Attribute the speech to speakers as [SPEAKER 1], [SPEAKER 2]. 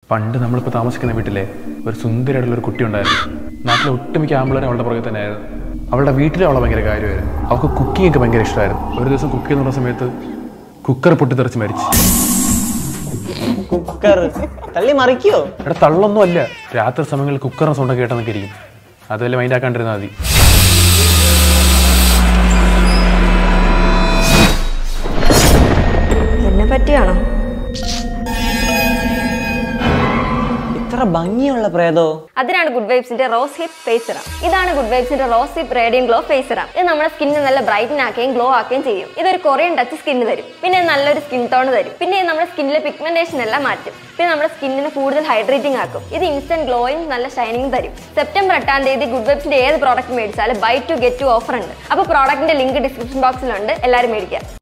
[SPEAKER 1] പണ്ട് നമ്മളിപ്പോൾ താമസിക്കുന്ന വീട്ടിലെ ഒരു സുന്ദരിയായിട്ടുള്ള ഒരു കുട്ടി ഉണ്ടായിരുന്നു നാട്ടിലെ ഒട്ടുമിക്ക ആമ്പിളരും അവളുടെ പുറകെ തന്നെയായിരുന്നു അവളുടെ വീട്ടിൽ അവളെ ഭയങ്കര കാര്യമായിരുന്നു അവൾക്ക് കുക്കിംഗ് ഒക്കെ ഭയങ്കര ഇഷ്ടമായിരുന്നു ഒരു ദിവസം കുക്ക് ചെയ്യുന്ന സമയത്ത് കുക്കർ പൊട്ടിത്തെറിച്ച് മരിച്ചു
[SPEAKER 2] കുക്കർ തള്ളി മറിക്കോ
[SPEAKER 1] എടാ തള്ളൊന്നും അല്ല രാത്രി സമയങ്ങളിൽ കുക്കറിന് സൗണ്ട് കേട്ടെന്നൊക്കെ ഇരിക്കും അതല്ലേ മൈൻഡ് ആക്കാണ്ടിരുന്നാൽ മതി
[SPEAKER 3] എന്നെ പറ്റിയാണോ
[SPEAKER 2] ഇത്ര ഭംഗിയുള്ള പ്രേതോ
[SPEAKER 4] അതിനാണ് ഗുഡ് വൈബ്സിന്റെ റോസ് ഹിപ്പ് ഫേസ് സിറം ഇതാണ് ഗുഡ് വൈബ്സിന്റെ rose hip radiant glow face serum ഇത് നമ്മുടെ സ്കിന്നിന് നല്ല ബ്രൈറ്റൻ ആക്കുകയും ഗ്ലോ ആക്കുകയും ചെയ്യും ഇതൊരു കൊറിയൻ ടച്ച് സ്കിന്ന് തരും പിന്നെ ഇത് നല്ലൊരു സ്കിൻ ടോൺ തരും പിന്നെ ഇത് നമ്മുടെ സ്കിന്നിലെ പിഗ്മെന്റേഷൻ എല്ലാം മാറ്റും പിന്നെ നമ്മുടെ സ്കിന്നിനെ കൂടുതൽ ഹൈഡ്രേറ്റിംഗ് ആക്കും ഇത് ഇൻസ്റ്റന്റ് ഗ്ലോയും നല്ല ഷൈനിങ് തരും സെപ്റ്റംബർ എട്ടാം തീയതി ഗുഡ് വൈബ്സിന്റെ ഏത് പ്രോഡക്റ്റ് മേടിച്ചാലും buy two get two offer ഉണ്ട് അപ്പോൾ പ്രോഡക്റ്റിന്റെ ലിങ്ക് ഡിസ്ക്രിപ്ഷൻ ബോക്സിലുണ്ട് എല്ലാവരും മേടിക്കുക